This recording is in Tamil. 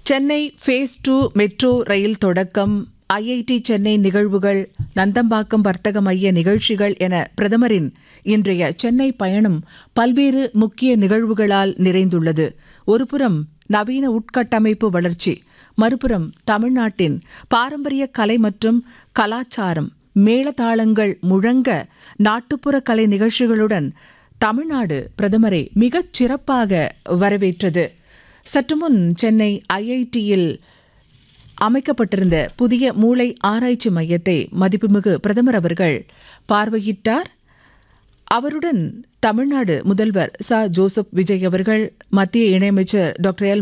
Chennai phase two metro rail தொடக்கம் ஐஐடி சென்னை நிகழ்வுகள் நந்தம்பாக்கம் வர்த்தக மைய நிகழ்ச்சிகள் என பிரதமரின் இன்றைய சென்னை பயணம் பல்வேறு முக்கிய நிகழ்வுகளால் நிறைந்துள்ளது ஒருபுறம் நவீன உட்கட்டமைப்பு வளர்ச்சி மறுபுறம் தமிழ்நாட்டின் பாரம்பரிய கலை மற்றும் கலாச்சாரம் மேளதாளங்கள் முழங்க நாட்டுப்புற கலை நிகழ்ச்சிகளுடன் தமிழ்நாடு பிரதமரை மிகச் சிறப்பாக வரவேற்றது சற்று முன் சென்னை ஐஐடியில் அமைக்கப்பட்டிருந்த புதிய மூளை ஆராய்ச்சி மையத்தை மதிப்புமிகு பிரதமர் அவர்கள் பார்வையிட்டார் அவருடன் தமிழ்நாடு முதல்வர் ச ஜோசப் விஜய் அவர்கள் மத்திய இணையமைச்சர் டாக்டர் எல்